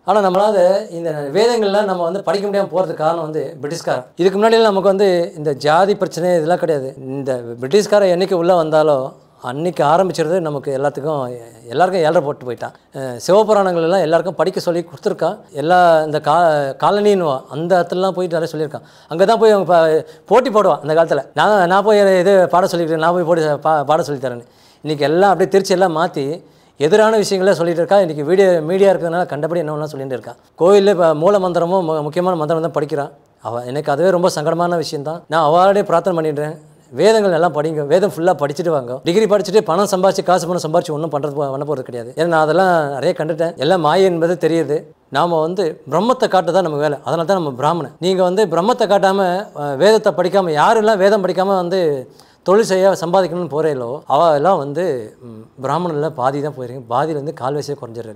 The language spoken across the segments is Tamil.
ஆனால் நம்மளால இந்த வேதங்கள்லாம் நம்ம வந்து படிக்க முடியாமல் போகிறதுக்கு காரணம் வந்து பிரிட்டிஷ்காரன் இதுக்கு முன்னாடியெல்லாம் நமக்கு வந்து இந்த ஜாதி பிரச்சனை இதெல்லாம் கிடையாது இந்த பிரிட்டிஷ்காரன் என்னைக்கு உள்ளே வந்தாலோ அன்னைக்கு ஆரம்பிச்சிருது நமக்கு எல்லாத்துக்கும் எல்லாருக்கும் ஏழரை போட்டு போயிட்டான் அஹ் சிவபுராணங்கள் எல்லாம் எல்லாருக்கும் படிக்க சொல்லி கொடுத்துருக்கான் எல்லா இந்த கா காலனின்னு அந்த இடத்துலலாம் போயிட்டு நிறைய சொல்லியிருக்கான் அங்கே தான் போய் அவங்க பா- போட்டி போடுவான் அந்த காலத்தில் நான் நான் போய் இது பாட சொல்லிக்கிறேன் நான் போய் போடி பா பாட சொல்லித்தரேன்னு இன்றைக்கி எல்லாம் அப்படியே திருச்சி எல்லாம் மாற்றி எதிரான விஷயங்கள சொல்லிட்டு இருக்கா இன்றைக்கி வீடியோ மீடியா இருக்கிறதுனால கண்டபடி என்ன வேணாலும் சொல்லிட்டு இருக்கான் கோவிலில் இப்போ மூல மந்திரமும் மு- முக்கியமான மந்திரம் தான் படிக்கிறான் அவள் எனக்கு அதுவே ரொம்ப சங்கடமான விஷயம் தான் நான் அவளோடய பிரார்த்தனை பண்ணிடுறேன் வேதங்கள் எல்லாம் படிங்க வேதம் ஃபுல்லாக படிச்சுட்டு வாங்க டிகிரி படிச்சுட்டு பணம் சம்பாதிச்சு காசு பணம் சம்பாதிச்சு ஒன்றும் பண்ணுறது போ- பண்ண போகிறது கிடையாது ஏன்னா நான் அதெல்லாம் நிறைய கண்டுட்டேன் எல்லாம் மாயை என்பது தெரியுது நாம் வந்து பிரம்மத்தை காட்டு தான் நம்ம வேலை அதனால தான் நம்ம பிராமணன் நீங்கள் வந்து பிரம்மத்தை காட்டாமல் வேதத்தை படிக்காமல் யாரெல்லாம் வேதம் படிக்காமல் வந்து தொழில் செய்ய சம்பாதிக்கணும்னு போகிறீங்களோ அவ எல்லாம் வந்து ம், பிராமணனில் பாதி தான் போயிருங்க பாதியிலேருந்து கால்வசியே குறைஞ்சிடுறது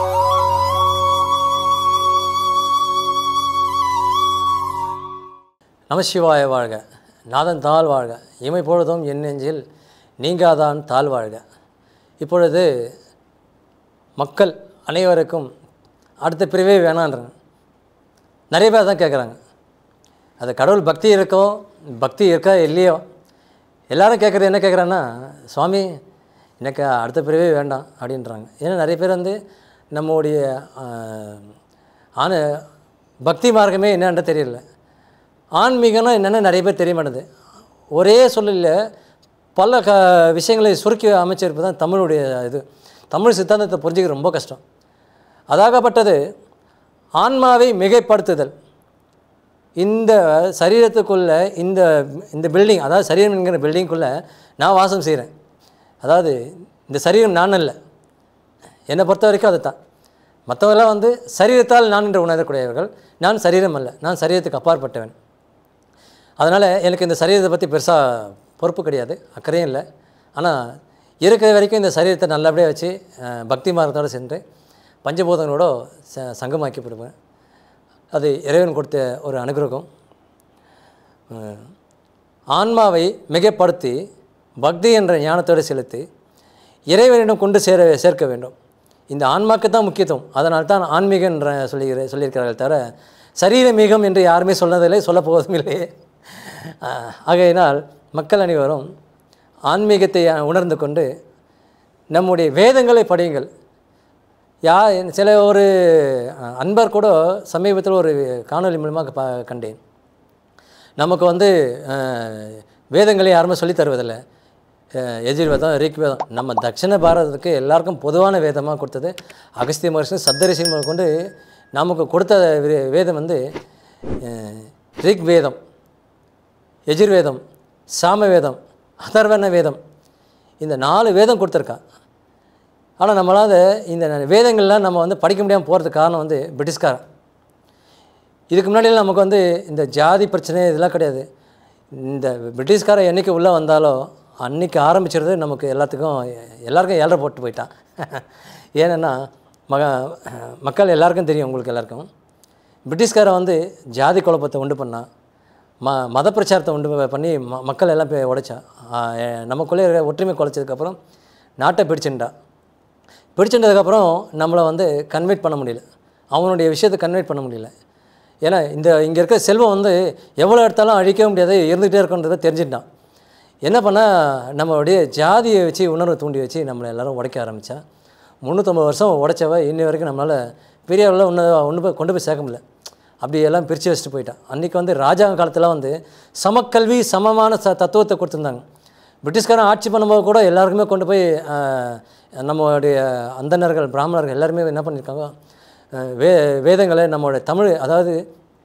நமசிவாய வாழ்க நாதன் தாழ் வாழ்க இமை பொழுதும் என் நெஞ்சில் நீங்காதான் தாழ் வாழ்க இப்பொழுது மக்கள் அனைவருக்கும் அடுத்த பிரிவே வேணான்றாங்க நிறைய பேர் தான் கேட்குறாங்க அது கடவுள் பக்தி இருக்கோ பக்தி இருக்கா இல்லையோ எல்லாரும் கேட்குறது என்ன கேட்குறாங்கன்னா சுவாமி எனக்கு அடுத்த பிறவே வேண்டாம் அப்படின்றாங்க ஏன்னா நிறைய பேர் வந்து நம்முடைய ஆஹ், ஆன பக்தி மார்க்கமே என்னன்னு தெரியல ஆன்மீகம்னா என்னென்னு நிறைய பேர் தெரிய மாட்டேது ஒரே சொல்லில் பல க விஷயங்களை சுருக்கி அமைச்சிருப்பது தான் தமிழுடைய இது தமிழ் சித்தாந்தத்தை புரிஞ்சுக்க ரொம்ப கஷ்டம் அதாகப்பட்டது ஆன்மாவை மிகைப்படுத்துதல் இந்த சரீரத்துக்குள்ளே இந்த இந்த பில்டிங் அதாவது சரீரம் என்கிற பில்டிங்குள்ளே நான் வாசம் செய்கிறேன் அதாவது இந்த சரீரம் நான் அல்ல என்னை பொறுத்த வரைக்கும் அது தான் மற்றவங்களாம் வந்து சரீரத்தால் நான் என்று உணரக்கூடியவர்கள் நான் சரீரம் அல்ல நான் சரீரத்துக்கு அப்பாற்பட்டவன் அதனால் எனக்கு இந்த சரீரத்தை பற்றி பெருசாக பொறுப்பு கிடையாது அக்கறையும் இல்லை ஆனால் இருக்கிற வரைக்கும் இந்த சரீரத்தை நல்லபடியாக வச்சு அஹ், பக்தி மார்க்கத்தோடு சென்று பஞ்சபூதங்களோட ச சங்கமாக்கி விடுவேன் அது இறைவன் கொடுத்த ஒரு அனுகிரகம் அஹ், ஆன்மாவை மிகைப்படுத்தி பக்தி என்ற ஞானத்தோடு செலுத்தி இறைவனிடம் கொண்டு சேர சேர்க்க வேண்டும் இந்த ஆன்மாக்கு தான் முக்கியத்துவம் அதனால் தான் ஆன்மீகம் என்ற சொல்லுகிற சொல்லியிருக்கிறார்கள் தவிர சரீரமீகம் என்று யாருமே சொன்னதில்லை சொல்லப் போவதும் இல்லை அஹ், ஆகையினால் மக்கள் அனைவரும் ஆன்மீகத்தை உணர்ந்து கொண்டு நம்முடைய வேதங்களை படியுங்கள் யா சில ஒரு அஹ், அன்பர் கூட சமீபத்தில் ஒரு காணொளி மூலமாக பா கண்டேன் நமக்கு வந்து அஹ், வேதங்களை யாருமே சொல்லித் தருவதில்லை அஹ், எஜுர்வேதம் ரிக்வேதம் நம்ம தட்சிண பாரதத்துக்கு எல்லாருக்கும் பொதுவான வேதமாக கொடுத்தது அகஸ்திய மகர்ஷி சப்தரிசி முதல் கொண்டு நமக்கு கொடுத்த வே- வேதம் வந்து அஹ், ரிக் வேதம் எஜுர்வேதம் சாமவேதம் அதர்வண வேதம் இந்த நாலு வேதம் கொடுத்துருக்கா ஆனால் நம்மளால் இந்த வேதங்கள்லாம் நம்ம வந்து படிக்க முடியாமல் போகிறதுக்கு காரணம் வந்து பிரிட்டிஷ்காரன் இதுக்கு முன்னாடியெல்லாம் நமக்கு வந்து இந்த ஜாதி பிரச்சனை இதெல்லாம் கிடையாது இந்த பிரிட்டிஷ்காரன் என்னைக்கு உள்ளே வந்தாலோ அன்னைக்கு ஆரம்பிச்சிருது நமக்கு எல்லாத்துக்கும் எல்லாருக்கும் ஏழரை போட்டு போயிட்டான் ஏன்னா மக மக்கள் எல்லாருக்கும் தெரியும் உங்களுக்கு எல்லாருக்கும் பிரிட்டிஷ்காரன் வந்து ஜாதி குழப்பத்தை உண்டு பண்ணான் ம மத பிரச்சாரத்தை உண்டு ப- பண்ணி ம மக்கள் எல்லாம் போய் உடைச்சான் ஆஹ் எ- நமக்குள்ளே இருக்கிற ஒற்றுமை குலைச்சதுக்கப்புறம் நாட்டை பிடிச்சுட்டா பிடிச்சிட்டதுக்கப்புறம் நம்மளை வந்து கன்வெர்ட் பண்ண முடியல அவனுடைய விஷயத்தை கன்வெர்ட் பண்ண முடியல ஏன்னா இந்த இங்கே இருக்க செல்வம் வந்து எவ்வளோ எடுத்தாலும் அழிக்கவே முடியாது இருந்துகிட்டே இருக்குன்றதை தெரிஞ்சுட்டான் என்ன பண்ணால் நம்மளுடைய ஜாதியை வச்சு உணர்வை தூண்டி வச்சு நம்மளை எல்லாரும் உடைக்க ஆரம்பித்தா முந்நூற்றம்பது வருஷம் உடைச்சவ இன்னி வரைக்கும் நம்மளால் பெரிய அளவில் ஒன்று ஒன்று போய் கொண்டு போய் சேர்க்க முடியல அப்படி எல்லாம் பிரித்து வச்சுட்டு போயிட்டான் அன்றைக்கி வந்து ராஜாங்க காலத்தில் வந்து சமக்கல்வி சமமான ச தத்துவத்தை கொடுத்துருந்தாங்க பிரிட்டிஷ்காரன் ஆட்சி பண்ணும்போது கூட எல்லாருக்குமே கொண்டு போய் ஆஹ், நம்மளுடைய அந்தணர்கள் பிராமணர்கள் எல்லாருமே என்ன பண்ணியிருக்காங்க ஆஹ், வே வேதங்களை நம்மளுடைய தமிழ் அதாவது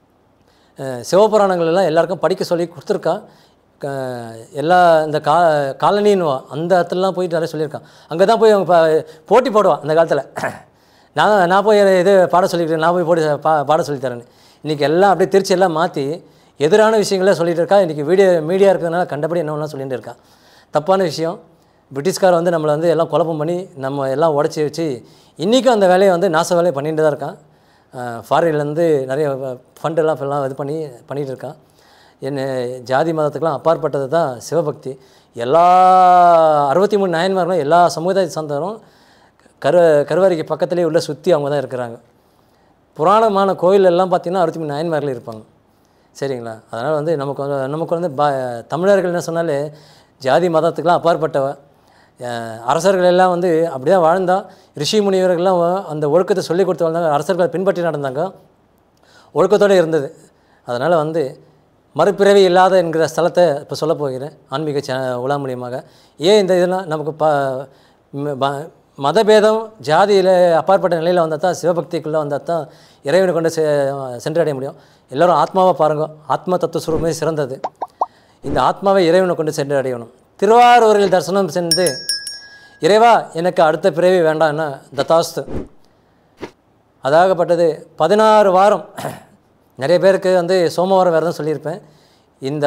அஹ், சிவபுராணங்கள் எல்லாம் எல்லாருக்கும் படிக்க சொல்லி கொடுத்துருக்கா க- எல்லா இந்த கா காலனின்னு அந்த இடத்துலலாம் போயிட்டு நிறைய சொல்லியிருக்கான் அங்கே தான் போய் அவங்க பா- போட்டி போடுவான் அந்த காலத்தில் நான் நான் போய் இது பாட சொல்லிக்கிறேன் நான் போய் போடி பா பாட சொல்லித்தரேன்னு இன்றைக்கி எல்லாம் அப்படியே திருச்சி எல்லாம் மாற்றி எதிரான விஷயங்கள சொல்லிட்டு இருக்கா இன்றைக்கி வீடியோ மீடியா இருக்கிறதுனால கண்டபடி என்ன வேணாலும் சொல்லிட்டு இருக்கான் தப்பான விஷயம் பிரிட்டிஷ்காரன் வந்து நம்மளை வந்து எல்லாம் குழப்பம் பண்ணி நம்ம எல்லாம் உடச்சி வச்சு இன்றைக்கும் அந்த வேலையை வந்து நாச வேலையை பண்ணிட்டு தான் இருக்கான் ஃபாரின்லேருந்து நிறைய ஃபண்டெல்லாம் எல்லாம் இது பண்ணி பண்ணிகிட்டு இருக்கான் என்ன ஜாதி மதத்துக்கெல்லாம் அப்பாற்பட்டது தான் சிவபக்தி எல்லா அறுபத்தி மூணு நாயன்மார்களும் எல்லா சமுதாயத்தை சார்ந்தவரும் கரு கருவறைக்கு பக்கத்துலேயே உள்ள சுற்றி அவங்க தான் இருக்கிறாங்க புராணமான கோயில் எல்லாம் பார்த்திங்கன்னா அறுபத்தி மூணு நாயன்மார்கள் இருப்பாங்க சரிங்களா அதனால் வந்து நமக்கு வந்து நமக்கு வந்து பா தமிழர்கள் என்ன சொன்னாலே ஜாதி மதத்துக்கெலாம் அப்பாற்பட்டவ அஹ் அரசர்கள் எல்லாம் வந்து அப்படியே வாழ்ந்தா ரிஷி முனிவர்கள்லாம் அந்த ஒழுக்கத்தை சொல்லி கொடுத்து வாழ்ந்தாங்க அரசர்களை பின்பற்றி நடந்தாங்க ஒழுக்கத்தோடு இருந்தது அதனால் வந்து மறுபிறவி இல்லாத என்கிற ஸ்தலத்தை இப்போ சொல்ல போகிறேன் ஆன்மீக சே உலா மூலியமாக ஏன் இந்த இதெல்லாம் நமக்கு ப ம- ப- மதபேதம் ஜாதியில் அப்பாற்பட்ட நிலையில் வந்தால் தான் சிவபக்திக்குள்ளே வந்தால் தான் இறைவனை கொண்டு செ சென்றடைய முடியும் எல்லோரும் ஆத்மாவை பாருங்க ஆத்ம தத்துவ சுரூபமே சிறந்தது இந்த ஆத்மாவை இறைவனை கொண்டு சென்றடையணும் திருவாரூரில் தரிசனம் சென்று இறைவா எனக்கு அடுத்த பிறவி வேண்டாம்னா தத்தாஸ்து அதாகப்பட்டது பதினாறு வாரம் நிறைய பேருக்கு வந்து சோமவாரம் விரதம் சொல்லியிருப்பேன் இந்த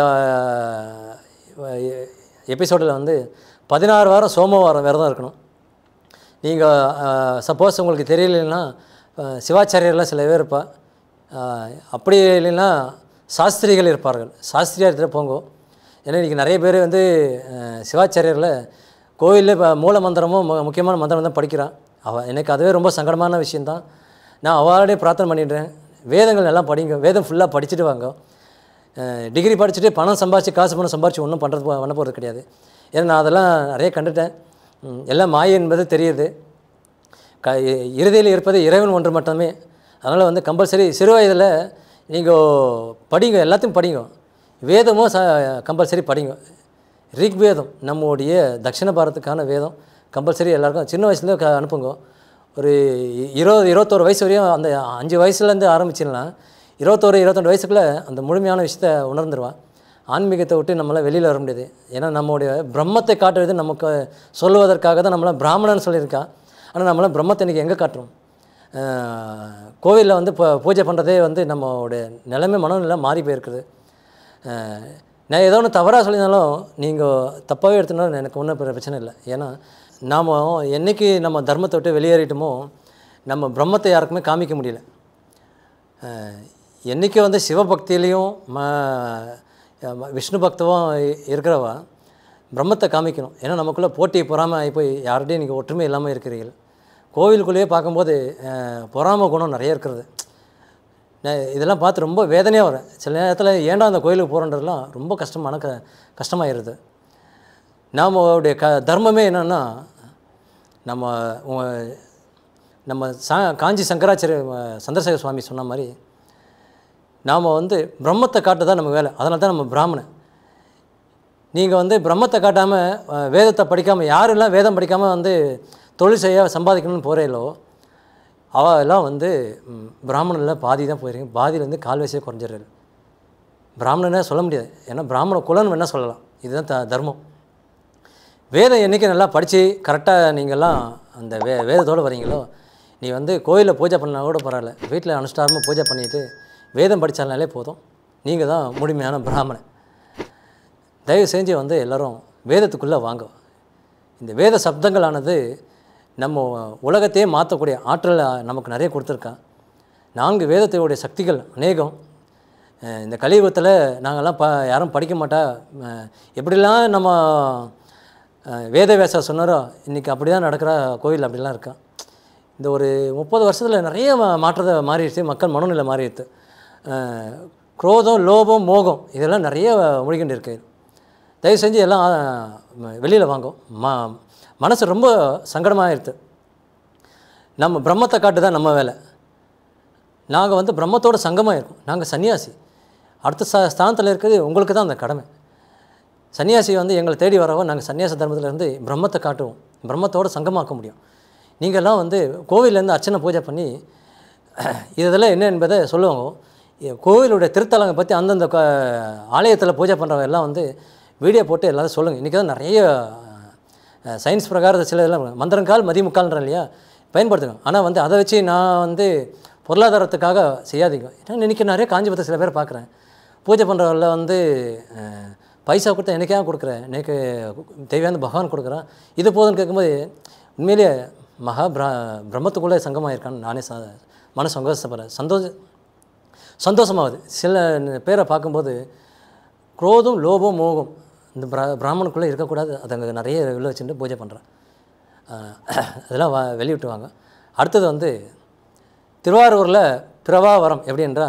எபிசோடில் வந்து பதினாறு வாரம் சோமவாரம் விரதம் இருக்கணும் நீங்கள் சப்போஸ் உங்களுக்கு தெரியலன்னா அஹ், சிவாச்சாரியர்லாம் சில பேர் இருப்பா அஹ், அப்படி இல்லைன்னா சாஸ்திரிகள் இருப்பார்கள் சாஸ்திரியார்கிட்ட போங்க ஏன்னா இன்றைக்கி நிறைய பேர் வந்து அஹ், சிவாச்சாரியரில் கோவிலில் இப்போ மூல மந்திரமும் மு- முக்கியமான மந்திரம் தான் படிக்கிறான் அவ எனக்கு அதுவே ரொம்ப சங்கடமான விஷயந்தான் நான் அவளோடய பிரார்த்தனை பண்ணிடுறேன் வேதங்கள் எல்லாம் படிங்க வேதம் ஃபுல்லாக படிச்சுட்டு வாங்க அஹ், டிகிரி படிச்சுட்டு பணம் சம்பாரிச்சு காசு பணம் சம்பாரிச்சு ஒன்றும் பண்ணுறது போ- பண்ண போகிறது கிடையாது ஏன்னா நான் அதெல்லாம் நிறைய கண்டுட்டேன் ம், எல்லாம் மாயை என்பது தெரியுது க இ- இறுதியில் இருப்பது இறைவன் ஒன்று மட்டுமே அதனால் வந்து கம்பல்சரி சிறு வயதில் நீங்கள் படிங்க எல்லாத்தையும் படிங்க வேதமும் ச கம்பல்சரி படிங்க ரிக் வேதம் நம்முடைய தட்சிண பாரத்துக்கான வேதம் கம்பல்சரி எல்லாருக்கும் சின்ன வயசுலேயே க அனுப்புங்க ஒரு இ- இருபது இருபத்தோரு வயசு வரையும் அந்த அஞ்சு வயசுலேருந்து ஆரம்பிச்சிடலாம் இருபத்தோரு இருபத்தெண்டு வயசுக்குள்ளே அந்த முழுமையான விஷயத்தை உணர்ந்துருவான் ஆன்மீகத்தை விட்டு நம்மளால் வெளியில் வர முடியாது ஏன்னா நம்மளுடைய பிரம்மத்தை காட்டுறது நமக்கு சொல்லுவதற்காக தான் நம்மளை பிராமணன் சொல்லியிருக்கா ஆனால் நம்மளாம் பிரம்மத்தை இன்றைக்கி எங்கே காட்டுறோம் கோவிலில் வந்து இப்போ பூஜை பண்ணுறதே வந்து நம்மளுடைய நிலைமை மனநிலை மாறி போயிருக்குது அஹ், நான் ஏதோ ஒன்று தவறாக சொல்லியிருந்தாலும் நீங்கள் தப்பாகவே எடுத்துனாலும் எனக்கு ஒன்றும் பிரச்சனை இல்லை ஏன்னா நாம் என்னைக்கு நம்ம தர்மத்தை விட்டு வெளியேறிட்டோமோ நம்ம பிரம்மத்தை யாருக்குமே காமிக்க முடியல அஹ், என்னைக்கு வந்து சிவபக்தியிலையும் ம ம- விஷ்ணு பக்தவும் இ- இருக்கிறவா பிரம்மத்தை காமிக்கணும் ஏன்னா நமக்குள்ளே போட்டி பொறாமை ஆகி போய் யார்கிட்டையும் நீங்கள் ஒற்றுமை இல்லாமல் இருக்கிறீர்கள் கோவிலுக்குள்ளேயே பார்க்கும்போது அஹ், பொறாமை குணம் நிறைய இருக்கிறது நான் இதெல்லாம் பார்த்து ரொம்ப வேதனையாக வரேன் சில நேரத்தில் ஏன்டா அந்த கோயிலுக்கு போகிறன்றதுலாம் ரொம்ப கஷ்டமான க கஷ்டமாயிருது நாமளுடைய க தர்மமே என்னென்னா நம்ம உ- நம்ம சா காஞ்சி சங்கராச்சாரிய அஹ், சந்திரசேகர சுவாமி சொன்ன மாதிரி நாம் வந்து பிரம்மத்தை காட்டு தான் நம்ம வேலை அதனால தான் நம்ம பிராமணன் நீங்கள் வந்து பிரம்மத்தை காட்டாமல் வேதத்தை படிக்காமல் யாரெல்லாம் வேதம் படிக்காமல் வந்து தொழில் செய்ய சம்பாதிக்கணும்னு போகிறீங்களோ அவ எல்லாம் வந்து ம், பிராமணனில் பாதி தான் போயிருக்கீங்க பாதியிலேருந்து கால்வசியாக குறைஞ்சிடுறாரு பிராமணனே சொல்ல முடியாது ஏன்னா பிராமண குலன்னு வேணால் சொல்லலாம் இதுதான் த தர்மம் வேதம் என்றைக்கு நல்லா படித்து கரெக்டாக நீங்கள்லாம் அந்த வே வேதத்தோடு வரீங்களோ நீ வந்து கோயிலில் பூஜை பண்ணா கூட பரவாயில்ல வீட்டில் அனுஷ்டாரமாக பூஜை பண்ணிவிட்டு வேதம் படித்தாலே போதும் நீங்கள் தான் முழுமையான பிராமணன் தயவு செஞ்சு வந்து எல்லாரும் வேதத்துக்குள்ளே வாங்க இந்த வேத சப்தங்களானது நம்ம உலகத்தையே மாற்றக்கூடிய ஆற்றல் நமக்கு நிறைய கொடுத்துருக்கான் நான்கு வேதத்தையுடைய சக்திகள் அநேகம் அஹ் இந்த கலியுகத்தில் நாங்கள்லாம் ப யாரும் படிக்க மாட்டா அஹ் எப்படிலாம் நம்ம அஹ் வேதவியாசர் சொன்னாரோ இன்றைக்கி அப்படி தான் நடக்கிற கோவில் அப்படிலாம் இருக்கா இந்த ஒரு முப்பது வருஷத்தில் நிறைய மா- மாற்றத்தை மாறிடுச்சு மக்கள் மனநிலை மாறிடுது அஹ் குரோதம் லோபம் மோகம் இதெல்லாம் நிறைய மொழிகிட்டு இருக்கு தயவு செஞ்சு எல்லாம் வெளியில் வாங்கும் ம மனசு ரொம்ப சங்கடமாகிடுது நம்ம பிரம்மத்தை காட்டு தான் நம்ம வேலை நாங்கள் வந்து பிரம்மத்தோட சங்கமாக இருக்கோம் நாங்கள் சன்னியாசி அடுத்த ச ஸ்தானத்தில் இருக்கிறது உங்களுக்கு தான் அந்த கடமை சன்னியாசி வந்து எங்களை தேடி வரவோ நாங்கள் சன்னியாச தர்மத்திலேருந்து பிரம்மத்தை காட்டுவோம் பிரம்மத்தோட சங்கமாக்க முடியும் நீங்கள்லாம் வந்து கோவிலேருந்து அர்ச்சனை பூஜை பண்ணி இதெல்லாம் என்ன என்பதை சொல்லுவாங்க இ- கோவிலுடைய திருத்தலங்களை பற்றி அந்தந்த க- ஆலயத்தில் பூஜை பண்ணுறவங்க எல்லாம் வந்து வீடியோ போட்டு எல்லாரும் சொல்லுங்கள் இன்றைக்கி தான் நிறைய அஹ், சயின்ஸ் பிரகாரம் சில இதெல்லாம் மந்திரங்கால் மதிமுக்கால்ன்ற இல்லையா பயன்படுத்துங்க ஆனால் வந்து அதை வச்சு நான் வந்து பொருளாதாரத்துக்காக செய்யாதீங்க ஏன்னா இன்றைக்கி நிறைய காஞ்சிபுரத்தை சில பேர் பார்க்குறேன் பூஜை பண்ணுறவங்கள வந்து அஹ், பைசா கொடுத்தா எனக்கே கொடுக்குறேன் எனக்கு தெய்வான பகவான் கொடுக்குறான் இது போதும்னு கேட்கும்போது உண்மையிலேயே மகா பிர பிரம்மத்துக்குள்ளே சங்கமாயிருக்கான்னு நானே ச மன சந்தோஷப்படுறேன் சந்தோஷ சந்தோஷமாகுது சில பேரை பார்க்கும்போது குரோதம் லோபம் மோகம் இந்த பிர பிராமணுக்குள்ளே இருக்கக்கூடாது அதை அங்கே நிறைய உள்ள வச்சுட்டு பூஜை பண்ணுறேன் அதெல்லாம் வ வெளியிட்டுவாங்க அடுத்தது வந்து திருவாரூரில் பிரபாவரம் எப்படின்றா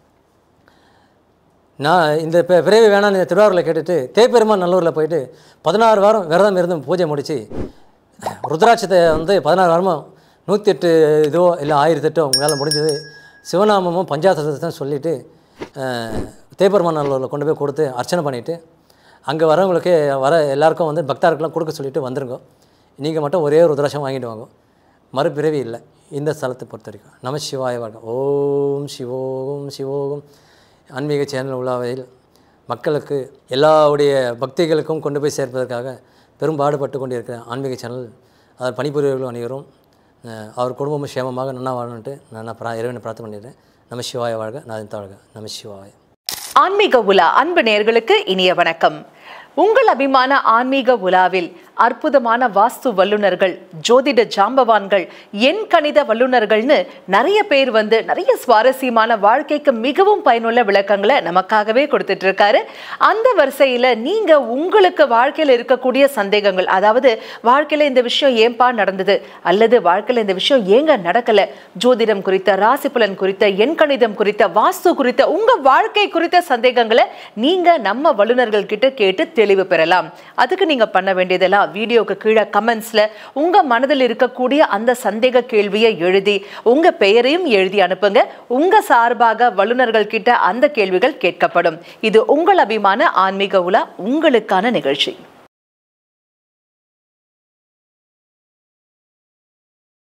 நான் இந்த பி- பிறவி வேணாம்னு இந்த திருவாரூரில் கேட்டுட்டு தேப்பெருமான் நல்லூரில் போயிட்டு பதினாறு வாரம் விரதம் இருந்து பூஜை முடித்து ருத்ராட்சத்தை வந்து பதினாறு வாரமும் நூற்றி எட்டு இதோ இல்லை ஆயிரத்தி எட்டோ உங்களால் முடிஞ்சது சிவநாமமும் பஞ்சாசத்தை சொல்லிவிட்டு தேப்பெருமான் நல்லூரில் கொண்டு போய் கொடுத்து அர்ச்சனை பண்ணிவிட்டு அங்கே வரவங்களுக்கு வர எல்லாருக்கும் வந்து பக்தாருக்கெல்லாம் கொடுக்க சொல்லிட்டு வந்துருங்க நீங்கள் மட்டும் ஒரே ஒரு ருத்ராட்சம் வாங்கிட்டு வாங்க மறுபிறவி இல்லை இந்த ஸ்தலத்தை பொறுத்த வரைக்கும் நம சிவாய வாழ்க ஓம் சிவோகம் சிவோகம் ஆன்மீக சேனல் உள்ளாவையில் மக்களுக்கு எல்லாவுடைய பக்திகளுக்கும் கொண்டு போய் சேர்ப்பதற்காக பெரும் பாடுபட்டு கொண்டிருக்கிற ஆன்மீக சேனல் அதில் பணிபுரியவர்களும் அனைவரும் அஹ், அவர் குடும்பமும் சேமமாக நன்னா வாழணுன்ட்டு நான் பிரா இறைவனை பிரார்த்தனை பண்ணிடுறேன் நம சிவாய வாழ்க நான் தாழ்க நம சிவாய ஆன்மீக உலா அன்பு நேயர்களுக்கு இனிய வணக்கம் உங்கள் அபிமான ஆன்மீக உலாவில் அற்புதமான வாஸ்து வல்லுனர்கள் ஜோதிட ஜாம்பவான்கள் எண் கணித வல்லுனர்கள்னு நிறைய பேர் வந்து நிறைய சுவாரஸ்யமான வாழ்க்கைக்கு மிகவும் பயனுள்ள விளக்கங்களை நமக்காகவே கொடுத்துட்டு இருக்காரு அந்த வரிசையில நீங்க உங்களுக்கு வாழ்க்கையில இருக்கக்கூடிய சந்தேகங்கள் அதாவது வாழ்க்கையில இந்த விஷயம் ஏன்பா நடந்தது அல்லது வாழ்க்கையில இந்த விஷயம் ஏங்க நடக்கல ஜோதிடம் குறித்த ராசி பலன் குறித்த எண் கணிதம் குறித்த வாஸ்து குறித்த உங்க வாழ்க்கை குறித்த சந்தேகங்களை நீங்க நம்ம வல்லுநர்கள் கிட்ட கேட்டு தெளிவு பெறலாம் அதுக்கு நீங்க பண்ண வேண்டியதெல்லாம் வீடியோக்கு கீழே கமெண்ட்ஸ்ல உங்க மனதில் இருக்கக்கூடிய அந்த சந்தேக கேள்வியை எழுதி உங்க பெயரையும் எழுதி அனுப்புங்க உங்க சார்பாக வல்லுநர்கள் கிட்ட அந்த கேள்விகள் கேட்கப்படும் இது உங்கள் அபிமான ஆன்மீக உலா உங்களுக்கான நிகழ்ச்சி